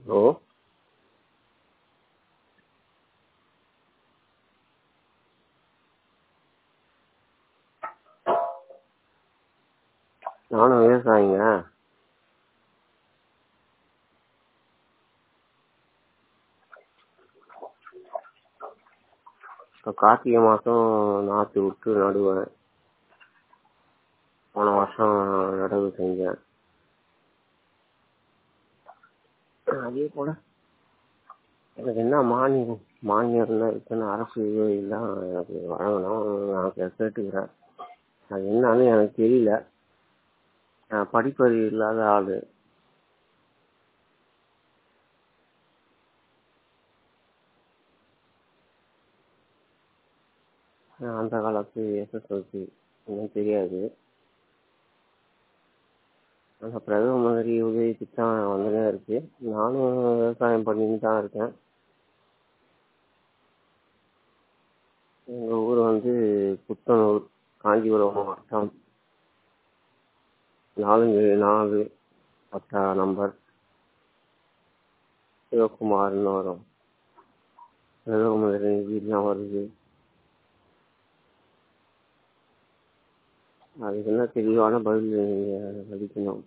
hello நானும் விவசாயிங்க இப்போ கார்த்திகை மாதம் நாற்று விட்டு நடுவேன் போன வருஷம் நடவு செஞ்சேன் அதே போல் எனக்கு என்ன மானியம் மானியம் என்ன இருக்குன்னு அரசு இதெல்லாம் எனக்கு வழங்கணும் நான் கே- கேட்டுக்கிறேன் அது என்னன்னு எனக்கு தெரியல நான் படிப்பறிவு இல்லாத ஆள் அந்த காலத்து எஸ்எஸ்எல்சி இன்னும் தெரியாது அந்த பிரதம மந்திரி உதவி திட்டம் வந்துனே இருக்கு நானும் விவசாயம் பண்ணிட்டு தான் இருக்கேன் எங்கள் ஊர் வந்து புத்தனூர் காஞ்சிபுரம் மாவட்டம் நாலுங்க நாலு பத்தா நம்பர் சிவகுமார்னு வரும் பிரதம மந்திரி நிதியெல்லாம் வருது அதுக்கு என்ன தெளிவான பதில் நீங்கள் அளிக்கணும்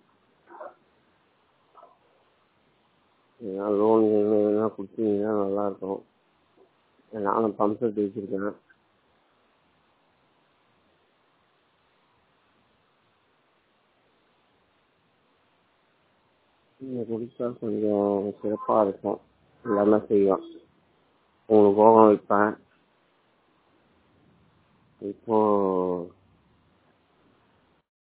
ஏதாவது லோன் எதுனா கொடுத்தீங்கன்னா நல்லா இருக்கும் நானும் பம்ப் செட் வச்சுருக்கேன் நீங்கள் கொடுத்தா கொஞ்சம் சிறப்பாக இருக்கும் எல்லாமே செய்வேன் உங்களுக்கு போகம் வைப்பேன் இப்போ